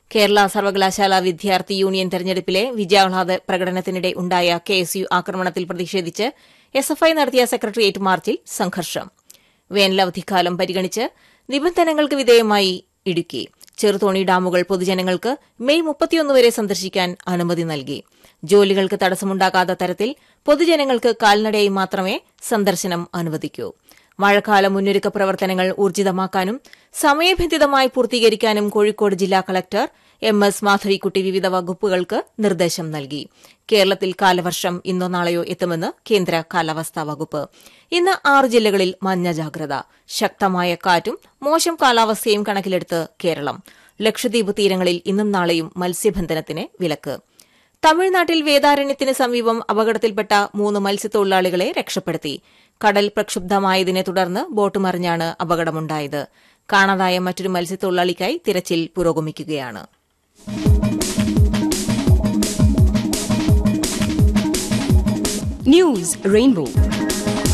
കേരള സർവകലാശാല വിദ്യാർത്ഥി യൂണിയൻ തെരഞ്ഞെടുപ്പിലെ വിജയാഹ്ലാദ പ്രകടനത്തിനിടെ ഉണ്ടായ കെ എസ് യു ആക്രമണത്തിൽ പ്രതിഷേധിച്ച് എസ് എഫ് ഐ നടത്തിയ സെക്രട്ടേറിയറ്റ് മാർച്ചിൽ സംഘർഷം വേനലവധിക്കാലം പരിഗണിച്ച് നിബന്ധനകൾക്ക് വിധേയമായി ഇടുക്കി ചെറുതോണി ഡാമുകൾ പൊതുജനങ്ങൾക്ക് മെയ് മുപ്പത്തിയൊന്ന് വരെ സന്ദർശിക്കാൻ അനുമതി നൽകി ജോലികൾക്ക് തടസ്സമുണ്ടാകാത്ത തരത്തിൽ പൊതുജനങ്ങൾക്ക് കാൽനടയായി മാത്രമേ സന്ദർശനം അനുവദിക്കൂ മഴക്കാല മുന്നൊരുക്ക പ്രവർത്തനങ്ങൾ ഊർജിതമാക്കാനും സമയബന്ധിതമായി പൂർത്തീകരിക്കാനും കോഴിക്കോട് ജില്ലാ കളക്ടർ എം എസ് മാധവിക്കുട്ടി വിവിധ വകുപ്പുകൾക്ക് നിർദ്ദേശം നൽകി കേരളത്തിൽ കാലവർഷം ഇന്നോ നാളെയോ എത്തുമെന്ന് കേന്ദ്ര കാലാവസ്ഥാ വകുപ്പ് ഇന്ന് ആറ് ജില്ലകളിൽ മഞ്ഞ ജാഗ്രത ശക്തമായ കാറ്റും മോശം കാലാവസ്ഥയും കണക്കിലെടുത്ത് കേരളം ലക്ഷദ്വീപ് തീരങ്ങളിൽ ഇന്നും നാളെയും മത്സ്യബന്ധനത്തിന് വിലക്ക് തമിഴ്നാട്ടിൽ വേദാരണ്യത്തിന് സമീപം അപകടത്തിൽപ്പെട്ട മൂന്ന് മത്സ്യത്തൊഴിലാളികളെ രക്ഷപ്പെടുത്തി കടൽ പ്രക്ഷുബ്ധമായതിനെ തുടർന്ന് ബോട്ട് മറിഞ്ഞാണ് അപകടമുണ്ടായത് കാണാതായ മറ്റൊരു മത്സ്യത്തൊഴിലാളിക്കായി തിരച്ചിൽ പുരോഗമിക്കുകയാണ് News Rainbow.